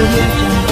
audio jungle.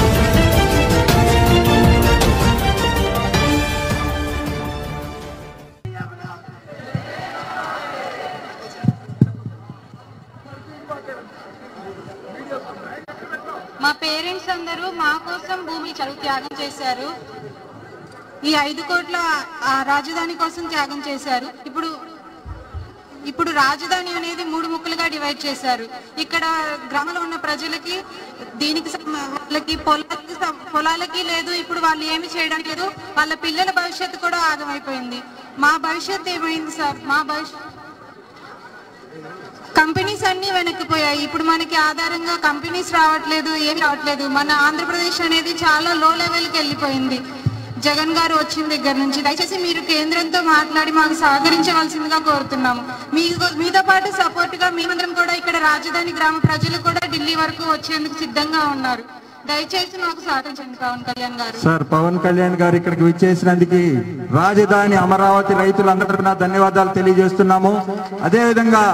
మా parents అందరూ మా కోసం భూమి చదువు త్యాగం చేశారు ఈ ఐదు కోట్ల ఆ, రాజధాని కోసం త్యాగం చేశారు ఇప్పుడు ఇప్పుడు రాజధాని అనేది మూడు ముక్కలుగా డివైడ్ చేశారు ఇక్కడ గ్రామంలో ఉన్న ప్రజలకి దీనికి సం- వాళ్ళకి పొలాలకి సం- పొలాలకి లేదు ఇప్పుడు వాళ్ళు ఏమి చేయడానికి లేదు వాళ్ళ పిల్లల భవిష్యత్తు కూడా ఆగమైపోయింది మా భవిష్యత్తు ఏమైంది సార్ మా భవిష్యత్ కంపెనీస్ అన్ని వెనక్కిపోయాయి ఇప్పుడు మనకి ఆధారంగా కంపెనీస్ రావట్లేదు ఏం రావట్లేదు మన ఆంధ్రప్రదేశ్ అనేది చాలా లో లెవెల్కి వెళ్ళిపోయింది జగన్ గారు వచ్చిన దగ్గర నుంచి దయచేసి మీరు కేంద్రంతో మాట్లాడి మాకు సహకరించవలసిందిగా కోరుతున్నాము మీ మీతో పాటు సపోర్ట్ గా మేమందరం కూడా ఇక్కడ రాజధాని గ్రామ ప్రజలు కూడా ఢిల్లీ వరకు వచ్చేందుకు సిద్ధంగా ఉన్నారు దయచేసి మాకు సహకరించండి పవన్ కళ్యాణ్ గారు సార్ పవన్ కళ్యాణ్ గారు ఇక్కడికి విచ్చేసినందుకు రాజధాని అమరావతి రైతులందరికీ నా ధన్యవాదాలు తెలియజేస్తున్నాము అదేవిధంగా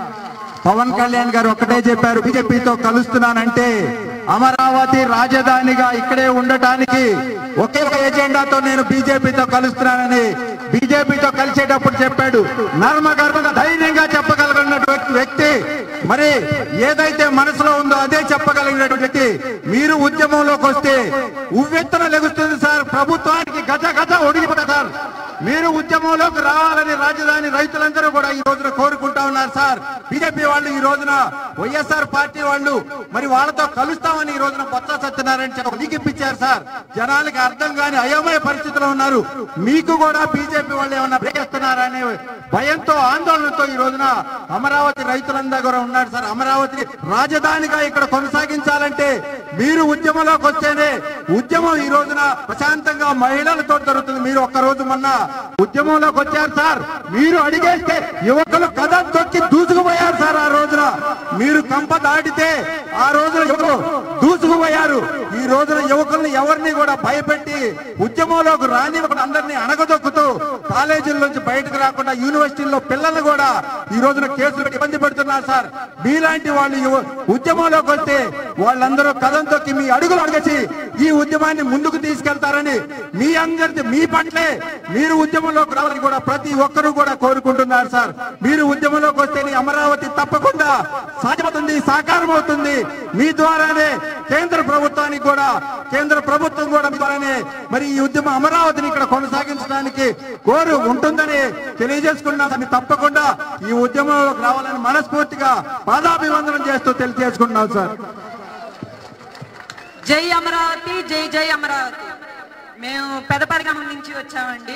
పవన్ కళ్యాణ్ గారు ఒక్కటే చెప్పారు బీజేపీతో కలుస్తున్నానంటే అమరావతి రాజధానిగా ఇక్కడే ఉండటానికి ఒకే ఒక ఎజెండాతో నేను బీజేపీతో కలుస్తున్నానని బీజేపీతో కలిసేటప్పుడు చెప్పాడు నర్మగర్భంగా ధైర్యంగా చెప్పగలిగినటువంటి వ్యక్తి మరి ఏదైతే మనసులో ఉందో అదే చెప్పగలిగినటువంటి వ్యక్తి మీరు ఉద్యమంలోకి వస్తే ఉవ్వెత్తున లెగుస్తుంది సార్ ప్రభుత్వానికి గజ గజ ఒడిగిపోతారు సార్ మీరు ఉద్యమంలోకి రావాలని రాజధాని రైతులందరూ కూడా ఈ రోజున కోరుకుంటా ఉన్నారు సార్ బీజేపీ వాళ్ళు ఈ రోజున వైఎస్ఆర్ పార్టీ వాళ్ళు మరి వాళ్ళతో కలుస్తామని ఈ రోజున బొత్స సత్యనారాయణ చెప్ప లీకిప్పించారు సార్ జనాలకి అర్థం కాని అయోమయ పరిస్థితిలో ఉన్నారు మీకు కూడా బీజేపీ వాళ్ళు ఏమన్నా బ్రేకేస్తున్నారా అనే భయంతో ఆందోళనతో ఈ రోజున అమరావతి రైతులందరూ కూడా ఉన్నారు సార్ అమరావతి రాజధానిగా ఇక్కడ కొనసాగించాలంటే మీరు ఉద్యమంలోకి వస్తేనే ఉద్యమం ఈ రోజున ప్రశాంతంగా మహిళలతో జరుగుతుంది మీరు ఒక్క రోజు మొన్న ఉద్యమంలోకి వచ్చారు సార్ మీరు అడిగేస్తే యువకులు కథ తొక్కి దూసుకుపోయారు సార్ ఆ రోజున మీరు కంప దాటితే ఆ రోజున యువకులు దూసుకుపోయారు ఈ రోజున యువకుల్ని ఎవరిని కూడా భయపెట్టి ఉద్యమంలోకి రానివ్వకుండా అందరినీ అణగదొక్కుతూ కాలేజీల నుంచి బయటకు రాకుండా యూనివర్సిటీల్లో పిల్లల్ని కూడా ఈ రోజున కేసులు పెట్టి ఇబ్బంది పెడుతున్నారు సార్ మీలాంటి వాళ్ళు యువ- ఉద్యమంలోకి వస్తే వాళ్ళందరూ కథం తొక్కి మీ అడుగులు అడగసి ఈ ఉద్యమాన్ని ముందుకు తీసుకెళ్తారని మీ అందరి మీ పట్లే మీరు ఉద్యమంలోకి రావాలని కూడా ప్రతి ఒక్కరూ కూడా కోరుకుంటున్నారు సార్ మీరు ఉద్యమంలోకి వస్తేనే అమరావతి తప్పకుండా సాధ్యమవుతుంది సాకారం అవుతుంది మీ ద్వారానే కేంద్ర ప్రభుత్వానికి కూడా కేంద్ర ప్రభుత్వం కూడా మీ ద్వారానే మరి ఈ ఉద్యమం అమరావతిని ఇక్కడ కొనసాగించడానికి కోరు ఉంటుందని తెలియజేసుకున్నా దాన్ని తప్పకుండా ఈ ఉద్యమంలోకి రావాలని మనస్ఫూర్తిగా పాదాభివందనం చేస్తూ తెలియజేసుకుంటున్నాం సార్ జై అమరావతి జై జై అమరావతి మేము పెదపరిగమం నుంచి వచ్చామండి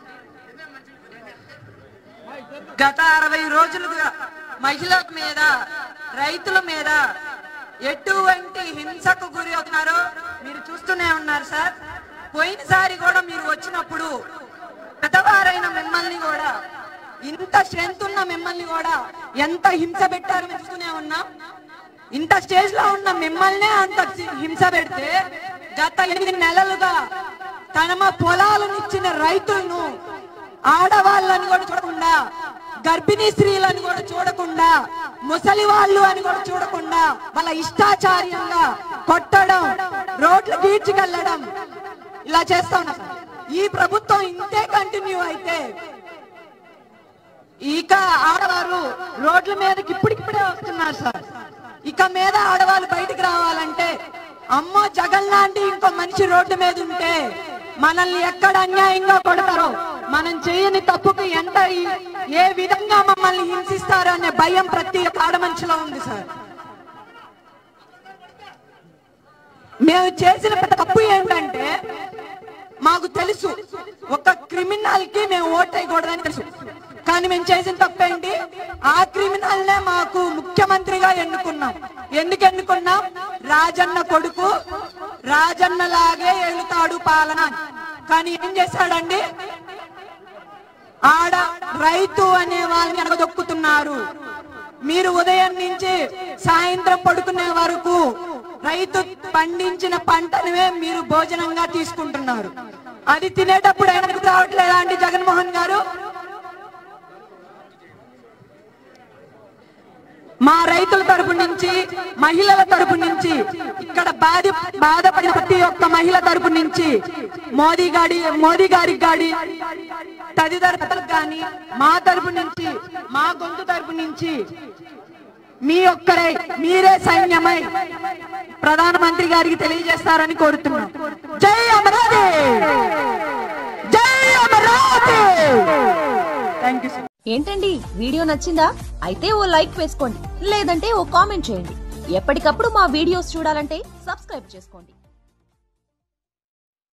గత అరవై రోజులుగా మహిళల మీద రైతుల మీద ఎటువంటి హింసకు గురి అవుతున్నారో మీరు చూస్తూనే ఉన్నారు సార్ పోయినసారి కూడా మీరు వచ్చినప్పుడు పెద్దవారైన మిమ్మల్ని కూడా ఇంత స్ట్రెంత్ ఉన్న మిమ్మల్ని కూడా ఎంత హింస పెట్టారో మేము చూస్తూనే ఉన్నాం ఇంత స్టేజ్ లో ఉన్న మిమ్మల్నే అంత హింస పెడితే గత ఎనిమిది నెలలుగా తమ పొలాలను ఇచ్చిన రైతులను ఆడవాళ్ళని కూడా చూడకుండా గర్భిణీ స్త్రీలను కూడా చూడకుండా ముసలి వాళ్ళు అని కూడా చూడకుండా వాళ్ళ ఇష్టాచార్యంగా కొట్టడం రోడ్లు గీడ్చుకెళ్ళడం ఇలా చేస్తా ఉన్నారు ఈ ప్రభుత్వం ఇంతే కంటిన్యూ అయితే ఇక ఆడవారు రోడ్ల మీదకి ఇప్పటికిప్పుడే వస్తున్నారు సార్ ఇక మీద ఆడవాళ్ళు బయటికి రావాలంటే అమ్మో జగన్ లాంటి ఇంకో మనిషి రోడ్డు మీద ఉంటే మనల్ని ఎక్కడ అన్యాయంగా కొడతారో మనం చేయని తప్పుకు ఎంత ఈ- ఏ విధంగా మమ్మల్ని హింసిస్తారో అనే భయం ప్రతి ఒక్క ఆడ మనిషిలో ఉంది సార్ మేము చేసిన పెద్ద తప్పు ఏంటంటే మాకు తెలుసు ఒక క్రిమినల్ కి మేము ఓట్ వేయకూడదని తెలుసు కానీ మేము చేసిన తప్పేంటి ఆ క్రిమినల్ నే మాకు ముఖ్యమంత్రిగా ఎన్నుకున్నాం ఎందుకు ఎన్నుకున్నాం రాజన్న కొడుకు రాజన్న లాగే ఏలుతాడు పాలన అని. కానీ ఏం చేశాడండి ఆడ రైతు అనే వాళ్ళని అడగదొక్కుతున్నారు మీరు ఉదయం నుంచి సాయంత్రం పడుకునే వరకు రైతు పండించిన పంటనే మీరు భోజనంగా తీసుకుంటున్నారు అది తినేటప్పుడు ఆయనకు రావట్లేదా అండి జగన్మోహన్ గారు మా రైతుల తరపు నుంచి మహిళల తరపు నుంచి ఇక్కడ బాధ బాధపడిన ప్రతి ఒక్క మహిళ తరపు నుంచి మోదీ గారి మోదీ గారికి గాడి తదితరులకు గాని మా తరపు నుంచి మా గొంతు తరపు నుంచి మీ ఒక్కరై మీరే సైన్యమై ప్రధానమంత్రి గారికి తెలియజేస్తారని కోరుతున్నాం జై అమరావతి జై అమరావతి థ్యాంక్ యూ ఏంటండి వీడియో నచ్చిందా అయితే ఓ లైక్ వేసుకోండి లేదంటే ఓ కామెంట్ చేయండి ఎప్పటికప్పుడు మా వీడియోస్ చూడాలంటే సబ్స్క్రైబ్ చేసుకోండి